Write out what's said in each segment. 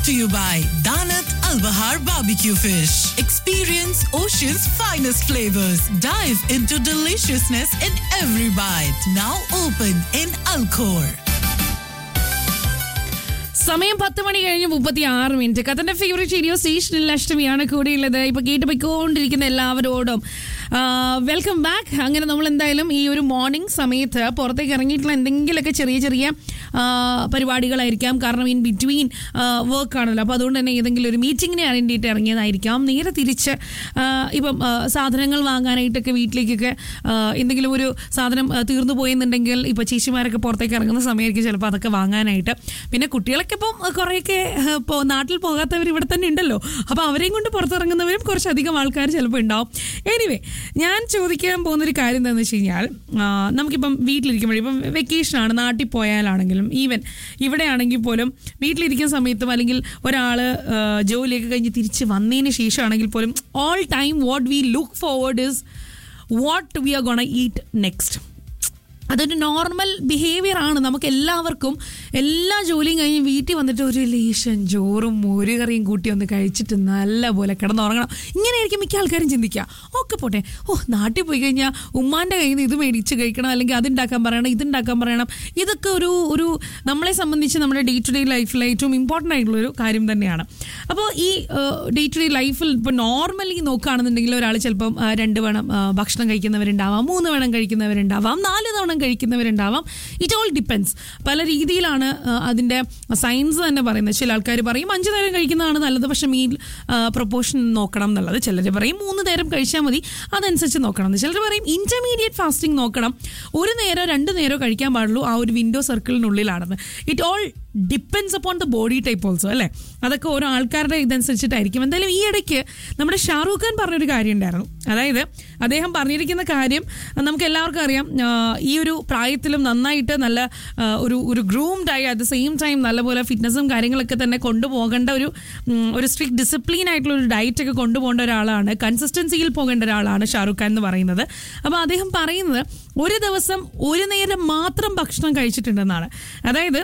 to you by Danat Al Bahar Barbecue Fish. Experience Ocean's finest flavors. Dive into deliciousness in every bite. Now open in Alcor. സമയം പത്ത് മണി കഴിഞ്ഞ് മുപ്പത്തി ആറ് minute കഥന്റെ favourite radio സ്റ്റേഷനിൽ അഷ്ടമിയാണ് കൂടെയുള്ളത് ഇപ്പൊ കേട്ട് പോയിക്കൊണ്ടിരിക്കുന്ന എല്ലാവരോടും വെൽക്കം ബാക്ക് അങ്ങനെ നമ്മൾ എന്തായാലും ഈ ഒരു മോർണിംഗ് സമയത്ത് പുറത്തേക്ക് ഇറങ്ങിയിട്ടുള്ള എന്തെങ്കിലുമൊക്കെ ചെറിയ ചെറിയ ആ, പരിപാടികളായിരിക്കാം കാരണം ഇൻ ബിറ്റ്വീൻ വർക്ക് ആണല്ലോ അപ്പോൾ അതുകൊണ്ട് തന്നെ ഏതെങ്കിലും ഒരു മീറ്റിങ്ങിനെ അറിയേണ്ടിയിട്ട് ഇറങ്ങിയതായിരിക്കാം നേരെ തിരിച്ച് ആ, ഇപ്പം ആ, സാധനങ്ങൾ വാങ്ങാനായിട്ടൊക്കെ വീട്ടിലേക്കൊക്കെ ആ, എന്തെങ്കിലും ഒരു സാധനം ആ, തീർന്നു പോയെന്നുണ്ടെങ്കിൽ ഇപ്പോൾ ചേച്ചിമാരൊക്കെ പുറത്തേക്ക് ഇറങ്ങുന്ന സമയമായിരിക്കും ചിലപ്പോൾ അതൊക്കെ വാങ്ങാനായിട്ട് പിന്നെ കുട്ടികളൊക്കെ ഇപ്പം കുറേയൊക്കെ ആ, ഇപ്പോൾ നാട്ടിൽ പോകാത്തവർ ഇവിടെ തന്നെ ഉണ്ടല്ലോ അപ്പോൾ അവരെയും കൊണ്ട് പുറത്തിറങ്ങുന്നവരും കുറച്ചധികം ആൾക്കാർ ചിലപ്പോൾ ഉണ്ടാവും എനിവേ ഞാൻ ചോദിക്കാൻ പോകുന്നൊരു കാര്യം എന്താണെന്ന് വെച്ച് കഴിഞ്ഞാൽ ആ, നമുക്കിപ്പം വീട്ടിലിരിക്കുമ്പോഴും ഇപ്പം വെക്കേഷനാണ് നാട്ടിൽ പോയാലാണെങ്കിലും ഈവൻ ഇവിടെ ആണെങ്കിൽ പോലും വീട്ടിലിരിക്കുന്ന സമയത്തും അല്ലെങ്കിൽ ഒരാൾ ജോലിയൊക്കെ കഴിഞ്ഞ് തിരിച്ച് വന്നതിന് ശേഷമാണെങ്കിൽ പോലും all time what we look forward is what we are gonna eat next അതൊരു നോർമൽ ബിഹേവിയർ ആണ് നമുക്ക് എല്ലാവർക്കും എല്ലാ ജോലിയും കഴിഞ്ഞ് വീട്ടിൽ വന്നിട്ട് ഒരു ലേശം ചോറും മോര് കറിയും കൂട്ടി ഒന്ന് കഴിച്ചിട്ട് നല്ല പോലെ കിടന്നുറങ്ങണം ഇങ്ങനെയായിരിക്കും മിക്ക ആൾക്കാരും ചിന്തിക്കുക ഓക്കെ പോട്ടെ ഓ നാട്ടിൽ പോയി കഴിഞ്ഞാൽ ഉമ്മാൻ്റെ കയ്യിൽ നിന്ന് ഇത് മേടിച്ച് കഴിക്കണം അല്ലെങ്കിൽ അതുണ്ടാക്കാൻ പറയണം ഇതുണ്ടാക്കാൻ പറയണം ഇതൊക്കെ ഒരു ഒരു നമ്മളെ സംബന്ധിച്ച് നമ്മുടെ ഡേ ടു ഡേ ലൈഫിൽ ഏറ്റവും ഇമ്പോർട്ടൻ്റ് ആയിട്ടുള്ളൊരു കാര്യം തന്നെയാണ് അപ്പോൾ ഈ ഡേ ടു ഡേ ലൈഫിൽ ഇപ്പോൾ നോർമലി നോക്കുകയാണെന്നുണ്ടെങ്കിൽ ഒരാൾ ചിലപ്പം ആ, രണ്ട് വേണം ആ, ഭക്ഷണം കഴിക്കുന്നവരുണ്ടാവാം മൂന്ന് വേണം കഴിക്കുന്നവരുണ്ടാവാം നാല് തവണ കഴിക്കുന്നവരുണ്ടാവാം ഇറ്റ് ഓൾ ഡിപ്പെൻസ് പല രീതിയിലാണ് ആ, അതിൻ്റെ സയൻസ് തന്നെ പറയുന്നത് ചില ആൾക്കാർ പറയും അഞ്ച് നേരം കഴിക്കുന്നതാണ് നല്ലത് പക്ഷേ മീൽ പ്രൊപ്പോർഷൻ നോക്കണം എന്നുള്ളത് ചിലർ പറയും മൂന്ന് നേരം കഴിച്ചാൽ മതി അതനുസരിച്ച് നോക്കണം എന്ന് ചിലർ പറയും ഇന്റർമീഡിയറ്റ് ഫാസ്റ്റിംഗ് നോക്കണം ഒരു നേരം രണ്ട് നേരം കഴിക്കാൻ പാടുള്ളൂ ആ ഒരു വിൻഡോ സർക്കിളിനുള്ളിലാണെന്ന് it all depends upon the body type also അല്ലേ അതൊക്കെ ഓരോ ആൾക്കാരുടെ ഇതനുസരിച്ചിട്ടായിരിക്കും എന്തായാലും ഈ ഇടയ്ക്ക് നമ്മുടെ ഷാറൂഖ് ഖാൻ പറഞ്ഞൊരു കാര്യം ഉണ്ടായിരുന്നു അതായത് അദ്ദേഹം പറഞ്ഞിരിക്കുന്ന കാര്യം നമുക്ക് എല്ലാവർക്കും അറിയാം ആ, ഈ ഒരു പ്രായത്തിലും നന്നായിട്ട് നല്ല ആ, ഒരു ഒരു ഗ്രൂംഡ് ആയി അറ്റ് ദ സെയിം ടൈം നല്ലപോലെ ഫിറ്റ്നസ്സും കാര്യങ്ങളൊക്കെ തന്നെ കൊണ്ടുപോകേണ്ട ഒരു ഉം, ഒരു സ്ട്രിക്ട് ഡിസിപ്ലിൻ ആയിട്ടുള്ള ഒരു ഡയറ്റ് ഒക്കെ കൊണ്ടുപോകേണ്ട ഒരാളാണ് കൺസിസ്റ്റൻസിയിൽ പോകേണ്ട ഒരാളാണ് ഷാറൂഖ് ഖാൻ എന്ന് പറയുന്നത് അപ്പോൾ അദ്ദേഹം പറയുന്നത് ഒരു ദിവസം ഒരു നേരം മാത്രം ഭക്ഷണം കഴിച്ചിട്ടുണ്ടെന്നാണ് അതായത്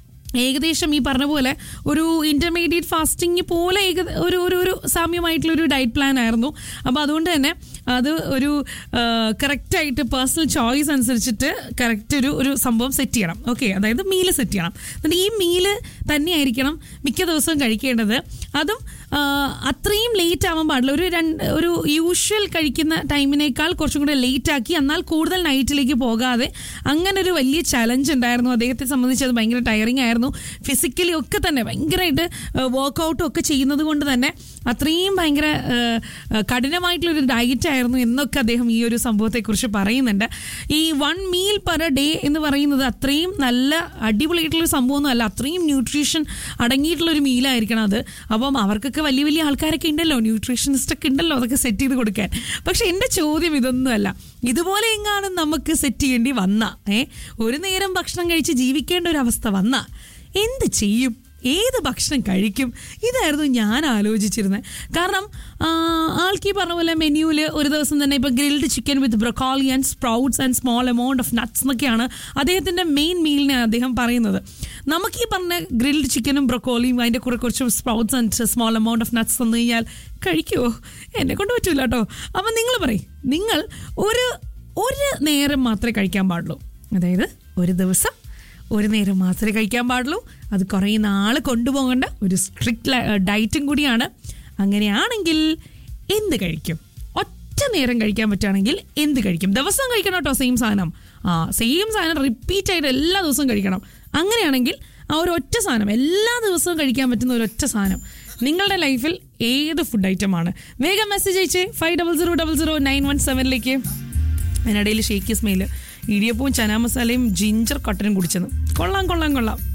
ഏകദേശം ഈ പറഞ്ഞ പോലെ ഒരു ഇന്റർമീഡിയറ്റ് ഫാസ്റ്റിംഗ് പോലെ ഏക ഒരു ഒരു ഒരു സാമ്യമായിട്ടുള്ള ഒരു ഡയറ്റ് പ്ലാൻ ആയിരുന്നു അപ്പോൾ അതുകൊണ്ട് തന്നെ അത് ഒരു കറക്റ്റായിട്ട് പേഴ്സണൽ ചോയ്സ് അനുസരിച്ചിട്ട് കറക്റ്റ് ഒരു ഒരു സംഭവം സെറ്റ് ചെയ്യണം ഓക്കെ അതായത് മീല് സെറ്റ് ചെയ്യണം എന്നിട്ട് ഈ മീല് തന്നെയായിരിക്കണം മിക്ക ദിവസവും കഴിക്കേണ്ടത് അതും ആ, അത്രയും ലേറ്റ് ആവാൻ പാടില്ല ഒരു രണ്ട് ഒരു യൂഷ്വൽ കഴിക്കുന്ന ടൈമിനേക്കാൾ കുറച്ചും കൂടെ ലേറ്റ് ആക്കി എന്നാൽ കൂടുതൽ നൈറ്റിലേക്ക് പോകാതെ അങ്ങനെ ഒരു വലിയ ചലഞ്ച് ഉണ്ടായിരുന്നു അദ്ദേഹത്തെ സംബന്ധിച്ച് അത് ഭയങ്കര ടയറിങ് ആയിരുന്നു ഫിസിക്കലി ഒക്കെ തന്നെ ഭയങ്കരമായിട്ട് വർക്കൗട്ടും ഒക്കെ ചെയ്യുന്നത് കൊണ്ട് തന്നെ അത്രയും ഭയങ്കര ആ, ആ, കഠിനമായിട്ടുള്ളൊരു ഡയറ്റ് ആയിരുന്നു എന്നൊക്കെ അദ്ദേഹം ഈ ഒരു സംഭവത്തെക്കുറിച്ച് പറയുന്നുണ്ട് ഈ വൺ മീൽ പെർ ഡേ എന്ന് പറയുന്നത് അത്രയും നല്ല അടിപൊളിയായിട്ടുള്ളൊരു സംഭവമൊന്നും അല്ല അത്രയും ന്യൂട്രീഷൻ അടങ്ങിയിട്ടുള്ളൊരു മീലായിരിക്കണം അത് അപ്പം അവർക്കൊക്കെ വലിയ വലിയ ആൾക്കാരൊക്കെ ഉണ്ടല്ലോ ന്യൂട്രീഷനിസ്റ്റ് ഒക്കെ ഉണ്ടല്ലോ അതൊക്കെ സെറ്റ് ചെയ്ത് കൊടുക്കാൻ പക്ഷെ എൻ്റെ ചോദ്യം ഇതൊന്നുമല്ല ഇതുപോലെ എങ്ങാനും നമുക്ക് സെറ്റ് ചെയ്യേണ്ടി വന്ന ഏ ഒരു നേരം ഭക്ഷണം കഴിച്ച് ജീവിക്കേണ്ട ഒരു അവസ്ഥ വന്ന എന്ത് ചെയ്യും ഏത് ഭക്ഷണം കഴിക്കും ഇതായിരുന്നു ഞാൻ ആലോചിച്ചിരുന്നത് കാരണം ആ, ആൾക്ക് ഈ പറഞ്ഞ പോലെ മെനുവിൽ ഒരു ദിവസം തന്നെ ഇപ്പോൾ grilled chicken with broccoli and sprouts and small amount of nuts എന്നൊക്കെയാണ് അദ്ദേഹത്തിൻ്റെ മെയിൻ മീലിനെ അദ്ദേഹം പറയുന്നത് നമുക്ക് ഈ പറഞ്ഞ ഗ്രിൽഡ് ചിക്കനും ബ്രൊക്കോളിയും അതിൻ്റെ കൂടെ കുറച്ച് sprouts and small amount of nuts തന്നു കഴിഞ്ഞാൽ കഴിക്കുമോ എന്നെ കൊണ്ട് പറ്റൂല കേട്ടോ അപ്പം നിങ്ങൾ പറയും നിങ്ങൾ ഒരു ഒരു നേരം മാത്രമേ കഴിക്കാൻ പാടുള്ളൂ അതായത് ഒരു ദിവസം ഒരു നേരം മാത്രമേ കഴിക്കാൻ പാടുള്ളൂ അത് കുറേ നാൾ കൊണ്ടുപോകേണ്ട ഒരു സ്ട്രിക്റ്റ് ഡയറ്റും കൂടിയാണ് അങ്ങനെയാണെങ്കിൽ എന്ത് കഴിക്കും ഒറ്റ നേരം കഴിക്കാൻ പറ്റുകയാണെങ്കിൽ എന്ത് കഴിക്കും ദിവസം കഴിക്കണം കേട്ടോ സെയിം സാധനം ആ സെയിം സാധനം റിപ്പീറ്റ് ആയിട്ട് എല്ലാ ദിവസവും കഴിക്കണം അങ്ങനെയാണെങ്കിൽ ആ ഒരു ഒറ്റ സാധനം എല്ലാ ദിവസവും കഴിക്കാൻ പറ്റുന്ന ഒരു ഒറ്റ സാധനം നിങ്ങളുടെ ലൈഫിൽ ഏത് ഫുഡ് ഐറ്റമാണ് വേഗം മെസ്സേജ് അയച്ചേ five double zero double zero nine one സെവനിലേക്ക് അതിനിടയിൽ ഷേക്ക് സ്മെയില് ഇടിയപ്പവും ചനാ മസാലയും ജിഞ്ചർ കട്ടനും കുടിച്ചത് കൊള്ളാം കൊള്ളാം കൊള്ളാം